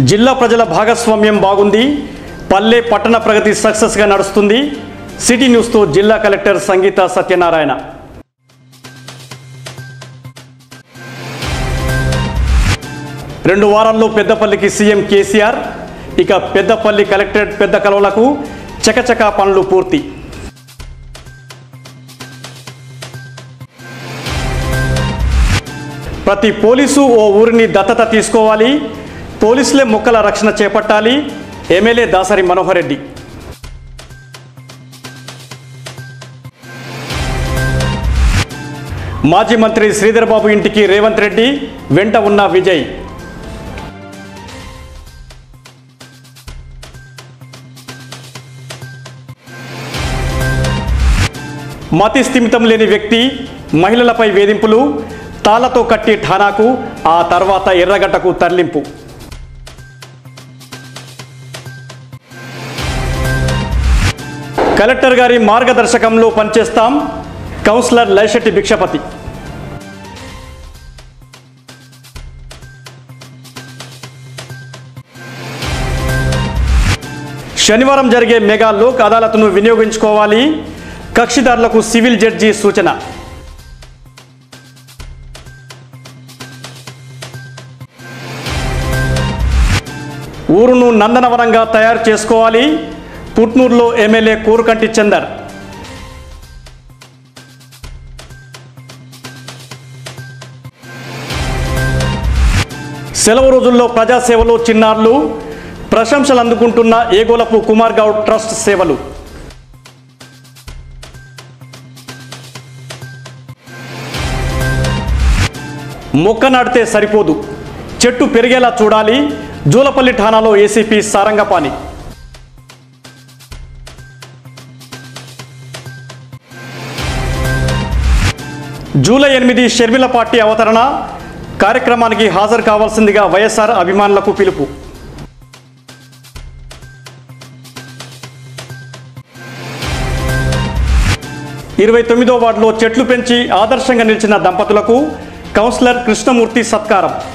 జిల్లా ప్రజల భాగస్వామ్యం బాగుంది పల్లె పట్టణ ప్రగతి సక్సెస్గా నడుస్తుంది సిటీ న్యూస్తో జిల్లా కలెక్టర్ సంగీత సత్యనారాయణ రెండు వారాల్లో పెద్దపల్లికి సీఎం కేసీఆర్ ఇక పెద్దపల్లి కలెక్టరేట్ పెద్ద కలవలకు చకచకా పనులు పూర్తి ప్రతి పోలీసు ఓ ఊరిని దత్తత తీసుకోవాలి పోలీసులే మొక్కల రక్షణ చేపట్టాలి ఎమ్మెల్యే దాసరి మనోహర్ రెడ్డి మాజీ మంత్రి శ్రీధర్ బాబు ఇంటికి రేవంత్ రెడ్డి వెంట ఉన్న విజయ్ మతి స్థిమితం లేని వ్యక్తి మహిళలపై వేధింపులు తాళ్లతో కట్టి ఠానాకు ఆ తర్వాత ఎర్రగడ్డకు తరలింపు కలెక్టర్ గారి మార్గదర్శకంలో పనిచేస్తాం కౌన్సిలర్ లైశెట్టి భిక్షపతి శనివారం జరిగే మెగా లోక్ అదాలత్ను వినియోగించుకోవాలి కక్షిదారులకు సివిల్ జడ్జి సూచన ఊరును నందనవనంగా తయారు చేసుకోవాలి పుట్నూరులో ఎమ్మెల్యే కోరుకంటి చందర్ సెలవు రోజుల్లో ప్రజాసేవలో చిన్నారులు ప్రశంసలు అందుకుంటున్న ఏగోలపు కుమార్ గౌడ్ ట్రస్ట్ సేవలు మొక్క నాటితే సరిపోదు చెట్టు పెరిగేలా చూడాలి జూలపల్లి ఠాణాలో ఏసీపీ సారంగపాణి జూలై ఎనిమిది షర్మిల పార్టీ అవతరణ కార్యక్రమానికి హాజరు కావాల్సిందిగా వైఎస్ఆర్ అభిమానులకు పిలుపు ఇరవై తొమ్మిదో వార్డులో చెట్లు పెంచి ఆదర్శంగా నిలిచిన దంపతులకు కౌన్సిలర్ కృష్ణమూర్తి సత్కారం